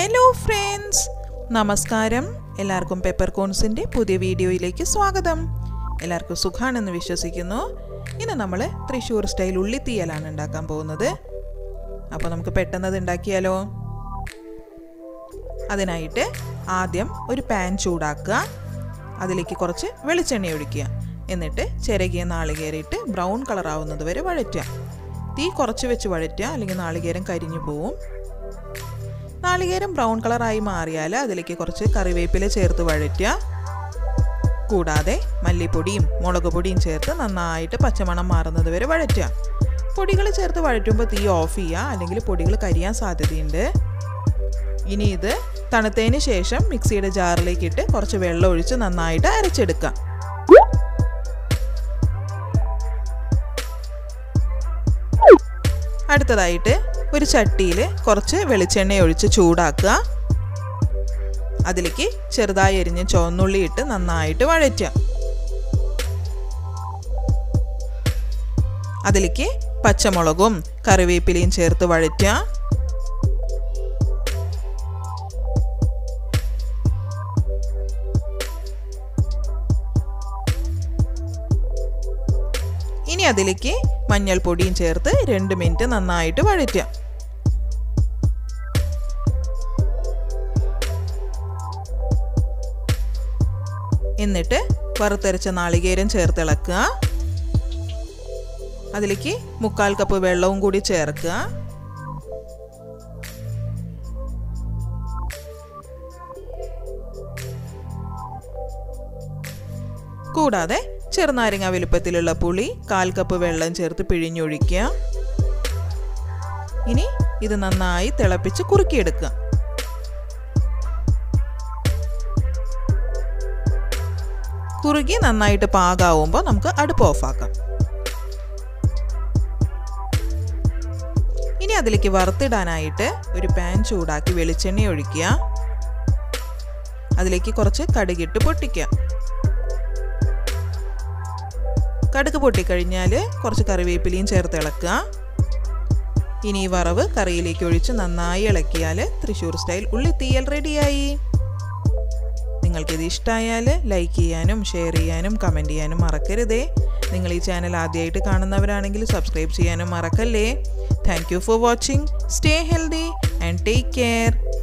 hello friends നമസ്കാരം എല്ലാവർക്കും pepper കോൺസിൻ്റെ പുതിയ വീഡിയോയിലേക്ക് സ്വാഗതം എല്ലാവർക്കും സുഖാണെന്ന് വിശ്വസിക്കുന്നു ഇന്ന് നമ്മൾ തൃശ്ശൂർ സ്റ്റൈൽ ഉള്ളിത്തീയലാണ് ഉണ്ടാക്കാൻ പോകുന്നത് അപ്പോൾ നമുക്ക് പെട്ടെന്ന് അത് ഉണ്ടാക്കിയാലോ അതിനായിട്ട് ആദ്യം ഒരു പാൻ ചൂടാക്കുക അതിലേക്ക് കുറച്ച് വെളിച്ചെണ്ണ ഒഴിക്കുക എന്നിട്ട് ചിരകിയ നാളികേരിട്ട് ബ്രൗൺ കളർ ആവുന്നത് വരെ വഴറ്റുക തീ കുറച്ച് വെച്ച് വഴറ്റുക അല്ലെങ്കിൽ നാളികേരം കരിഞ്ഞു പോവും നാളികേരം ബ്രൗൺ കളറായി മാറിയാൽ അതിലേക്ക് കുറച്ച് കറിവേപ്പില ചേർത്ത് വഴറ്റുക കൂടാതെ മല്ലിപ്പൊടിയും മുളക് പൊടിയും ചേർത്ത് നന്നായിട്ട് പച്ചമണം മാറുന്നത് വരെ വഴറ്റുക പൊടികൾ ചേർത്ത് വഴറ്റുമ്പോൾ തീ ഓഫ് ചെയ്യുക അല്ലെങ്കിൽ പൊടികൾ കരിയാൻ സാധ്യതയുണ്ട് ഇനി ഇത് തണുത്തതിന് ശേഷം മിക്സിയുടെ ജാറിലേക്ക് ഇട്ട് കുറച്ച് വെള്ളം ഒഴിച്ച് നന്നായിട്ട് അരച്ചെടുക്കാം അടുത്തതായിട്ട് ഒരു ചട്ടിയിൽ കുറച്ച് വെളിച്ചെണ്ണ ഒഴിച്ച് ചൂടാക്കുക അതിലേക്ക് ചെറുതായി എരിഞ്ഞ് ചുവന്നുള്ളി ഇട്ട് നന്നായിട്ട് വഴറ്റുക അതിലേക്ക് പച്ചമുളകും കറിവേപ്പിലയും ചേർത്ത് വഴറ്റുക ഇനി അതിലേക്ക് മഞ്ഞൾപ്പൊടിയും ചേർത്ത് രണ്ട് മിനിറ്റ് നന്നായിട്ട് വഴറ്റുക എന്നിട്ട് വറുത്തരച്ച നാളികേരം ചേർത്ത് ഇളക്കുക അതിലേക്ക് മുക്കാൽ കപ്പ് വെള്ളവും കൂടി ചേർക്കുക കൂടാതെ ചെറുനാരങ്ങ വലുപ്പത്തിലുള്ള പുളി കാൽ കപ്പ് വെള്ളം ചേർത്ത് പിഴിഞ്ഞൊഴിക്കുക ഇനി ഇത് നന്നായി തിളപ്പിച്ച് കുറുക്കിയെടുക്കുക കുറുകി നന്നായിട്ട് പാകാവുമ്പോൾ നമുക്ക് അടുപ്പ് ഓഫാക്കാം ഇനി അതിലേക്ക് വറുത്തിടാനായിട്ട് ഒരു പാൻ ചൂടാക്കി വെളിച്ചെണ്ണ ഒഴിക്കുക അതിലേക്ക് കുറച്ച് കടുകിട്ട് പൊട്ടിക്കുക കടുക് പൊട്ടിക്കഴിഞ്ഞാൽ കുറച്ച് കറിവേപ്പിലയും ചേർത്ത് ഇളക്കുക ഇനി ഈ വറവ് കറിയിലേക്ക് ഒഴിച്ച് നന്നായി ഇളക്കിയാൽ തൃശ്ശൂർ സ്റ്റൈൽ ഉള്ളിത്തീയൽ റെഡിയായി നിങ്ങൾക്കിത് ഇഷ്ടമായാൽ ലൈക്ക് ചെയ്യാനും ഷെയർ ചെയ്യാനും കമൻറ്റ് ചെയ്യാനും മറക്കരുതേ നിങ്ങൾ ഈ ചാനൽ ആദ്യമായിട്ട് കാണുന്നവരാണെങ്കിൽ സബ്സ്ക്രൈബ് ചെയ്യാനും മറക്കല്ലേ thank you for watching stay healthy and take care